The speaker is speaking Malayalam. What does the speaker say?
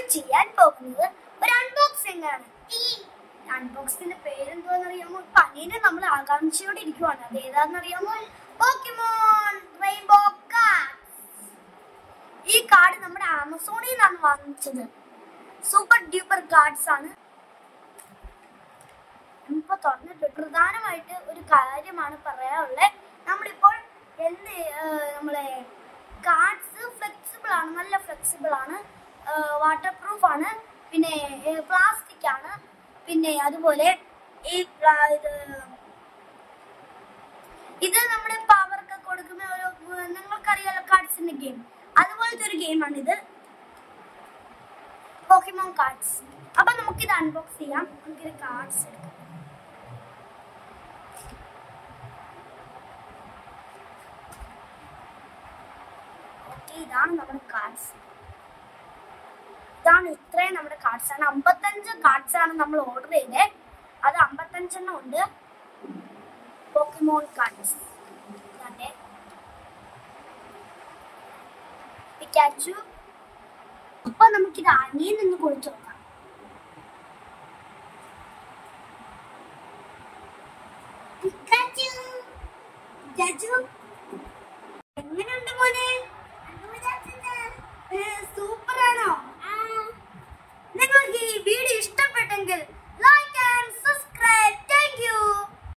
ചെയ്യാൻ പോകുന്നത് ഒരു അൺബോക്സിംഗ് ആണ് ഈ അൺബോക്സിന്റെ പേരെന്തോന്ന് അറിയാമോ പനീന് നമ്മൾ ആകാംക്ഷയോടെ ഇരിക്കുവാണ് അത് ഏതാണെന്നറിയാമോ പോക്കിമോൺ റെയിൻബോ കാർഡ് ഈ കാർഡ് നമ്മുടെ ആമസോണിൽ നിന്നാണ് വാങ്ങിച്ചത് സൂപ്പർ ഡ്യൂപ്പർ കാർഡ്സ് ആണ് ഇപ്പൊ തുറന്നിട്ട് പ്രധാനമായിട്ട് ഒരു കാര്യമാണ് പറയാനുള്ളത് നമ്മളിപ്പോൾ എന്ത് ഏഹ്, നമ്മളെ കാർഡ്സ് ഫ്ലെക്സിബിൾ ആണ് നല്ല ഫ്ലെക്സിബിൾ ആണ് വാട്ടർ പ്രൂഫ് ആണ് പിന്നെ പ്ലാസ്റ്റിക് ആണ് പിന്നെ അതുപോലെ ഈ പ്ലാ- ഇത് ഇത് നമ്മുടെ പവർക്ക് കൊടുക്കുന്ന ഒരു ഏഹ്, നിങ്ങൾക്കറിയാലോ കാർഡ്സിന്റെ ഗെയിം അതുപോലത്തെ ഒരു ഗെയിമാണ് ഇത് പോക്കിമോൺ കാർഡ്സ് അപ്പൊ നമുക്കിത് അൺബോക്സ് ചെയ്യാം നമുക്കിത് കാർഡ്സ് എടുക്കാം ഓക്കെ ഇതാണ് നമ്മുടെ കാർഡ്സ് ഇതാണ് ഇത്രയും നമ്മുടെ കാർഡ്സ് ആണ് അമ്പത്തഞ്ച് കാർഡ്സ് ആണ് നമ്മൾ ഓർഡർ ചെയ്തത് അത് അമ്പത്തഞ്ചെണ്ണം ഉണ്ട് പോക്കിമോൺ കാർഡ്സ് അതെ പിക്കാച്ചു അപ്പൊ നമുക്കിത് അനിയിൽ നിന്ന് കൊടുത്തു നോക്കാം പിക്കാച്ചു പിക്കാച്ചു